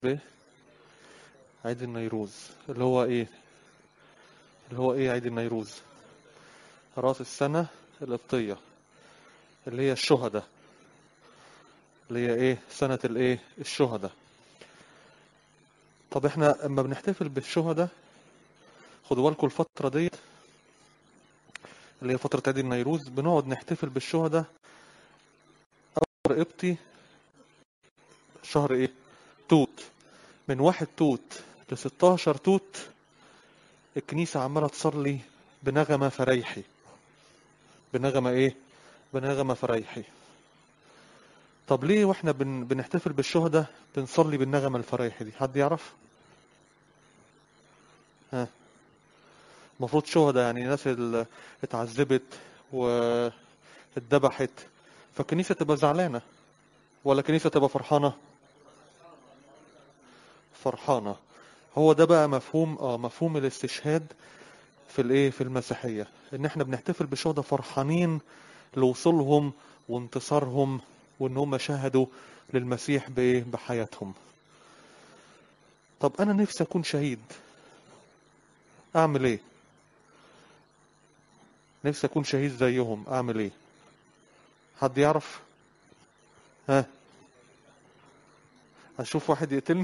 بايه عيد النيروز اللي هو ايه اللي هو ايه عيد النيروز راس السنة القبطية اللي هي الشهداء اللي هي ايه سنة الايه الشهداء طب احنا اما بنحتفل بالشهداء خدوا بالكم الفترة ديت اللي هي فترة عيد النيروز بنقعد نحتفل بالشهداء أول قبطي شهر ايه توت من واحد توت ل 16 توت الكنيسة عمالة تصلي بنغمة فريحي بنغمة ايه بنغمة فريحي طب ليه واحنا بن... بنحتفل بالشهداء بنصلي بالنغمة الفريحي دي حد يعرف ها المفروض شهداء يعني ناس اللي اتعذبت واتذبحت فالكنيسة تبقى زعلانة ولا الكنيسة تبقى فرحانة فرحانة هو ده بقى مفهوم اه مفهوم الاستشهاد في الايه في المسيحية ان احنا بنحتفل بالشهداء فرحانين لوصولهم وانتصارهم وان هم شهدوا للمسيح بايه بحياتهم طب انا نفسي اكون شهيد اعمل ايه نفسي اكون شهيد زيهم اعمل ايه حد يعرف ها اشوف واحد يقتلني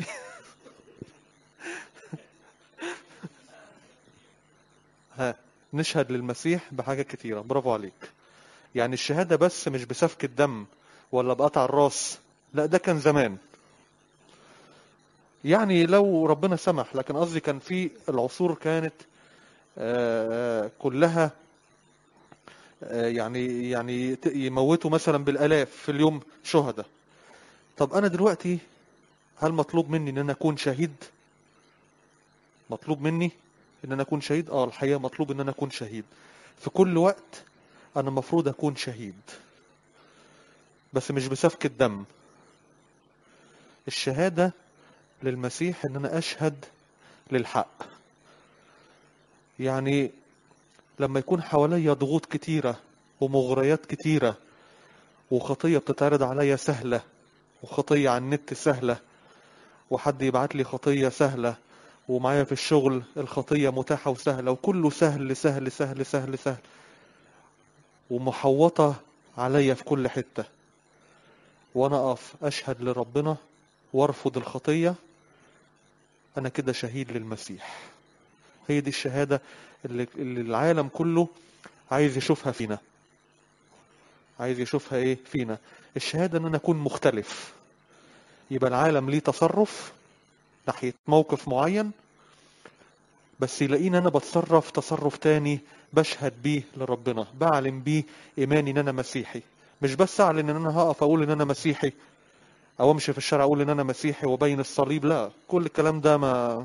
ها نشهد للمسيح بحاجات كتيرة برافو عليك يعني الشهادة بس مش بسفك الدم ولا بقطع الراس لا ده كان زمان يعني لو ربنا سمح لكن قصدي كان في العصور كانت آه، كلها آه، يعني يعني ت- يموتوا مثلا بالالاف في اليوم شهداء طب انا دلوقتي هل مطلوب مني ان انا اكون شهيد مطلوب مني ان انا اكون شهيد اه الحقيقه مطلوب ان انا اكون شهيد في كل وقت انا المفروض اكون شهيد بس مش بسفك الدم الشهاده للمسيح ان انا اشهد للحق يعني لما يكون حواليا ضغوط كتيره ومغريات كتيره وخطيه بتتعرض عليا سهله وخطيه على النت سهله وحد يبعت لي خطيه سهله ومعايا في الشغل الخطيه متاحه وسهله وكله سهل سهل سهل سهل سهل ومحوطه عليا في كل حته وانا اقف اشهد لربنا وارفض الخطيه انا كده شهيد للمسيح هي دي الشهاده اللي, اللي العالم كله عايز يشوفها فينا عايز يشوفها ايه فينا الشهاده ان انا اكون مختلف يبقى العالم ليه تصرف ناحيه موقف معين بس يلاقيني انا بتصرف تصرف تاني بشهد بيه لربنا بعلن بيه ايماني ان انا مسيحي مش بس اعلن ان انا هقف اقول ان انا مسيحي او امشي في الشارع اقول ان انا مسيحي وبين الصليب لا كل الكلام ده ما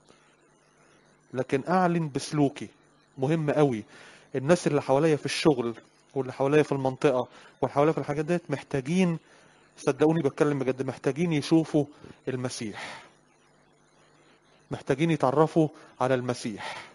لكن اعلن بسلوكي مهم قوي الناس اللي حواليا في الشغل واللي حواليا في المنطقه واللي حواليا في الحاجات ديت محتاجين صدقوني بتكلم بجد محتاجين يشوفوا المسيح محتاجين يتعرفوا على المسيح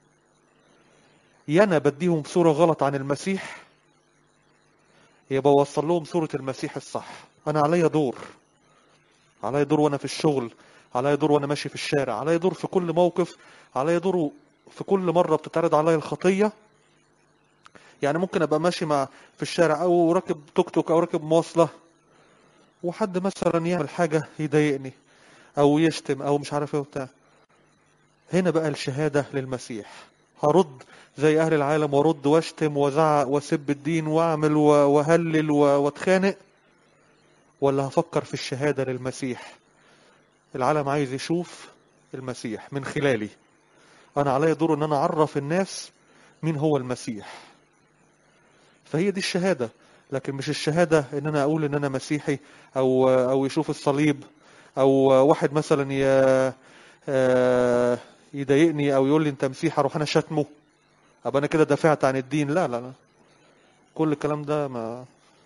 يا انا بديهم صوره غلط عن المسيح يا بوصل لهم صوره المسيح الصح انا عليا دور عليا دور وانا في الشغل عليا دور وانا ماشي في الشارع عليا دور في كل موقف عليا دور في كل مره بتتعرض عليا الخطيه يعني ممكن ابقى ماشي مع في الشارع او راكب توك توك او راكب مواصله وحد مثلا يعمل حاجه يضايقني او يشتم او مش عارف ايه وبتاع هنا بقى الشهاده للمسيح هرد زي اهل العالم وارد واشتم وازعق واسب الدين واعمل و- واهلل و- واتخانق ولا هفكر في الشهاده للمسيح العالم عايز يشوف المسيح من خلالي انا عليا دور ان انا اعرف الناس مين هو المسيح فهي دي الشهاده لكن مش الشهاده ان انا اقول ان انا مسيحي او او يشوف الصليب او واحد مثلا ي- آه، يضايقني او يقول لي انت مسيحي اروح انا شتمه ابقى انا كده دافعت عن الدين لا لا لا كل الكلام ده ما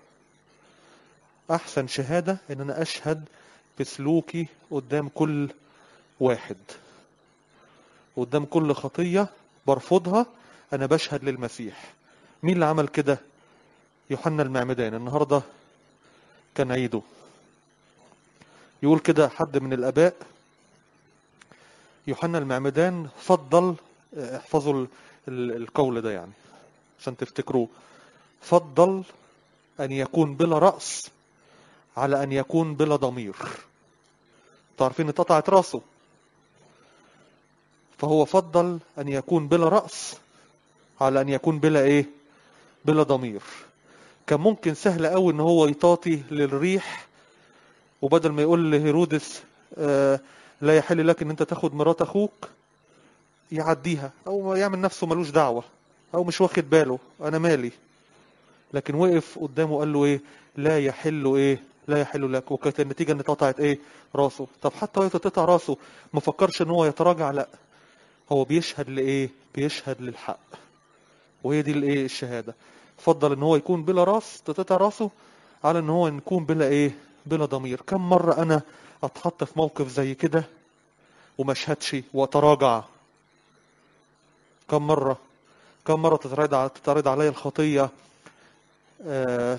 احسن شهاده ان انا اشهد بسلوكي قدام كل واحد قدام كل خطيه برفضها انا بشهد للمسيح مين اللي عمل كده يوحنا المعمدان النهارده كان عيده يقول كده حد من الآباء يوحنا المعمدان فضل احفظوا ال- ال- القول ده يعني عشان تفتكروه فضل أن يكون بلا رأس على أن يكون بلا ضمير تعرفين اتقطعت راسه فهو فضل أن يكون بلا رأس على أن يكون بلا إيه بلا ضمير كان ممكن سهل قوي ان هو يطاطي للريح وبدل ما يقول لهيرودس آه لا يحل لك ان انت تاخد مرات اخوك يعديها او يعمل نفسه ملوش دعوة او مش واخد باله انا مالي لكن وقف قدامه قال له ايه لا يحل ايه لا يحل لك وكانت النتيجة ان اتقطعت ايه راسه طب حتى وهي تتقطع راسه ما فكرش ان هو يتراجع لا هو بيشهد لايه بيشهد للحق وهي دي الايه الشهادة فضل ان هو يكون بلا راس تتقطع راسه على ان هو يكون بلا ايه بلا ضمير كم مرة انا اتحط في موقف زي كده وما اشهدش واتراجع كم مرة كم مرة تتعرض تتعرض عليا الخطية آه،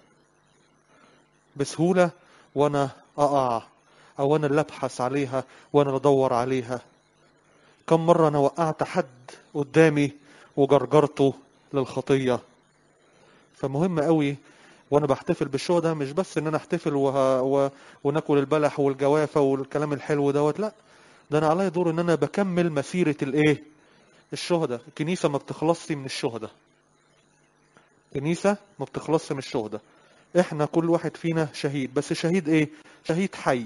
بسهولة وانا اقع او انا اللي ابحث عليها وانا اللي ادور عليها كم مرة انا وقعت حد قدامي وجرجرته للخطية فمهم قوي وانا بحتفل بالشو ده مش بس ان انا احتفل وه... و... وناكل البلح والجوافة والكلام الحلو دوت لا ده انا عليا دور ان انا بكمل مسيرة الايه الشهداء الكنيسة ما بتخلصش من الشهداء الكنيسة ما بتخلصش من الشهداء احنا كل واحد فينا شهيد بس شهيد ايه شهيد حي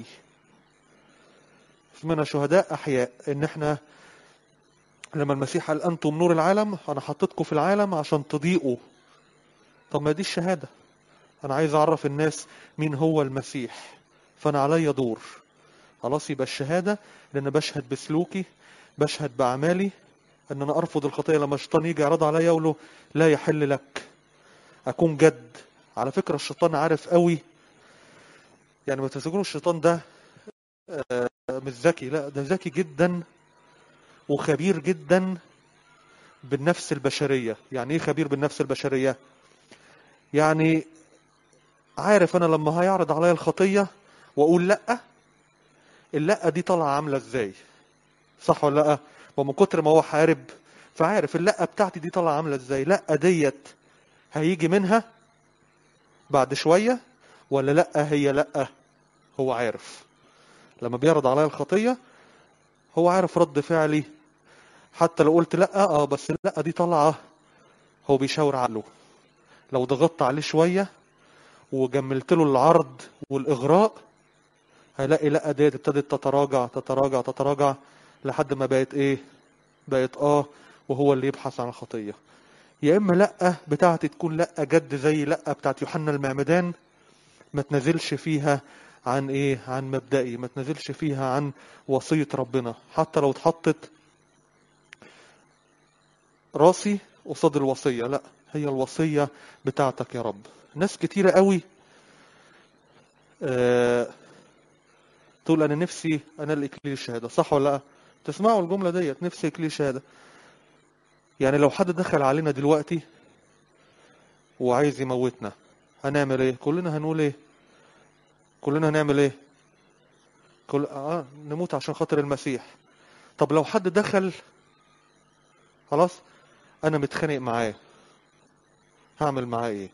اسمنا شهداء احياء ان احنا لما المسيح قال انتم نور العالم انا حطيتكم في العالم عشان تضيئوا طب ما دي الشهادة انا عايز اعرف الناس مين هو المسيح فانا عليا دور خلاص يبقى الشهادة لان بشهد بسلوكي بشهد باعمالي ان انا ارفض الخطية لما الشيطان يجي يعرض عليا يقول له لا يحل لك اكون جد على فكرة الشيطان عارف قوي يعني ما تفتكروش الشيطان ده آه، مش ذكي لا ده ذكي جدا وخبير جدا بالنفس البشرية يعني ايه خبير بالنفس البشرية يعني عارف انا لما هيعرض عليا الخطية واقول لا اللا دي طالعة عاملة ازاي صح ولا لا ومن كتر ما هو حارب فعارف اللا بتاعتي دي طالعة عاملة ازاي لا ديت هيجي منها بعد شوية ولا لا هي لا هو عارف لما بيعرض عليا الخطية هو عارف رد فعلي حتى لو قلت لا اه بس لا دي طالعة هو بيشاور عقله لو ضغطت عليه شوية وجملت له العرض والإغراء هيلاقي لا ديت ابتدت تتراجع تتراجع تتراجع لحد ما بقت ايه بقت اه وهو اللي يبحث عن الخطية يا اما لا بتاعتي تكون لا جد زي لا بتاعت يوحنا المعمدان ما تنزلش فيها عن ايه عن مبدئي ما تنزلش فيها عن وصية ربنا حتى لو اتحطت راسي قصاد الوصية لا هي الوصية بتاعتك يا رب ناس كتيرة قوي آه تقول انا نفسي انا الاكليل الشهادة صح ولا لا تسمعوا الجملة ديت نفسي اكليل الشهادة يعني لو حد دخل علينا دلوقتي وعايز يموتنا هنعمل ايه كلنا هنقول ايه كلنا هنعمل ايه كل اه نموت عشان خاطر المسيح طب لو حد دخل خلاص انا متخانق معاه هعمل معاه ايه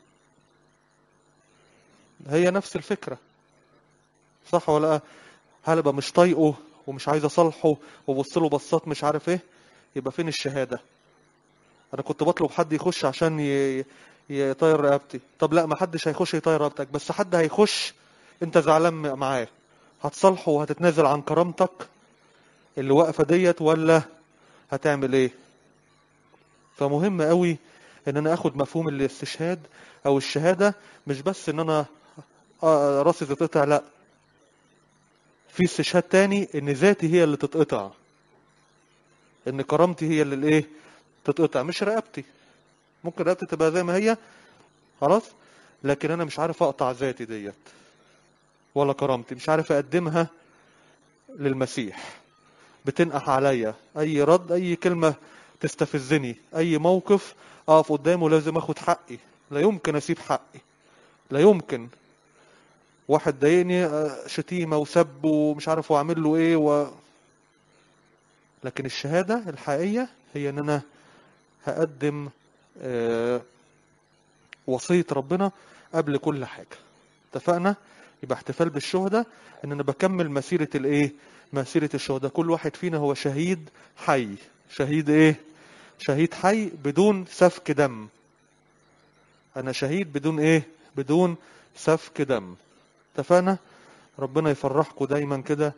هي نفس الفكرة صح ولا لا هل ابقى مش طايقه ومش عايز اصالحه وبص له بصات مش عارف ايه يبقى فين الشهادة انا كنت بطلب حد يخش عشان ي... يطير رقبتي طب لا ما حدش هيخش يطير رقبتك بس حد هيخش انت زعلان معاه هتصالحه وهتتنازل عن كرامتك اللي واقفة ديت ولا هتعمل ايه فمهم قوي ان انا اخد مفهوم الاستشهاد او الشهادة مش بس ان انا آه راسي تتقطع لا في استشهاد تاني ان ذاتي هي اللي تتقطع ان كرامتي هي اللي الايه تتقطع مش رقبتي ممكن رقبتي تبقى زي ما هي خلاص لكن انا مش عارف اقطع ذاتي ديت ولا كرامتي مش عارف اقدمها للمسيح بتنقح عليا اي رد اي كلمة تستفزني اي موقف اقف قدامه لازم اخد حقي لا يمكن اسيب حقي لا يمكن واحد ضايقني آه، شتيمة وسب ومش عارف واعمل له ايه و... لكن الشهادة الحقيقية هي ان انا هقدم آه، وصية ربنا قبل كل حاجة اتفقنا يبقى احتفال بالشهداء ان انا بكمل مسيرة الايه مسيرة الشهداء كل واحد فينا هو شهيد حي شهيد ايه شهيد حي بدون سفك دم انا شهيد بدون ايه بدون سفك دم اتفقنا ربنا يفرحكم دايما كده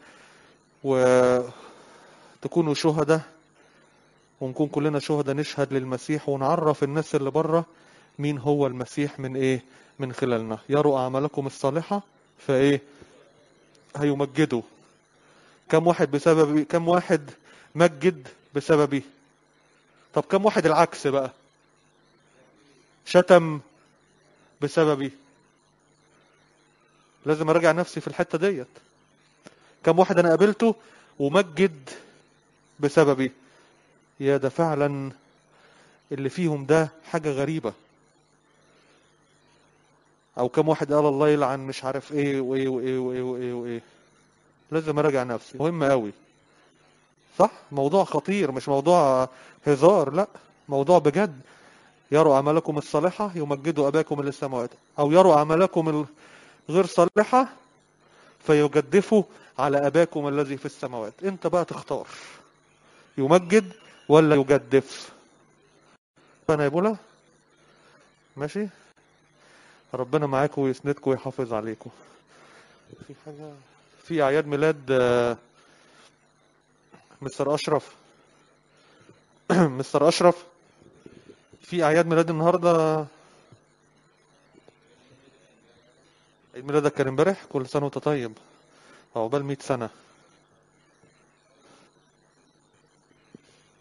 وتكونوا شهداء ونكون كلنا شهداء نشهد للمسيح ونعرف الناس اللي بره مين هو المسيح من ايه من خلالنا يروا اعمالكم الصالحه فايه هيمجدوا كم واحد بسبب كم واحد مجد بسببي طب كم واحد العكس بقى شتم بسببي لازم اراجع نفسي في الحته ديت كم واحد انا قابلته ومجد بسببي يا ده فعلا اللي فيهم ده حاجة غريبة او كم واحد قال الله يلعن مش عارف ايه وايه وايه وايه وايه وايه لازم اراجع نفسي مهم قوي صح موضوع خطير مش موضوع هزار لا موضوع بجد يروا اعمالكم الصالحة يمجدوا اباكم اللي السماوات او يروا اعمالكم الغير صالحة فيجدفوا على اباكم الذي في السماوات انت بقى تختار يمجد ولا يجدف فانا يا ماشي ربنا معاكم ويسندكم ويحافظ عليكم في حاجة في أعياد ميلاد آه، مستر أشرف مستر أشرف في أعياد ميلاد النهاردة عيد ميلادك كان امبارح كل سنة وأنت طيب عقبال 100 سنة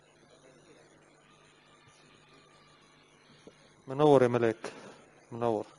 منور يا ملاك منور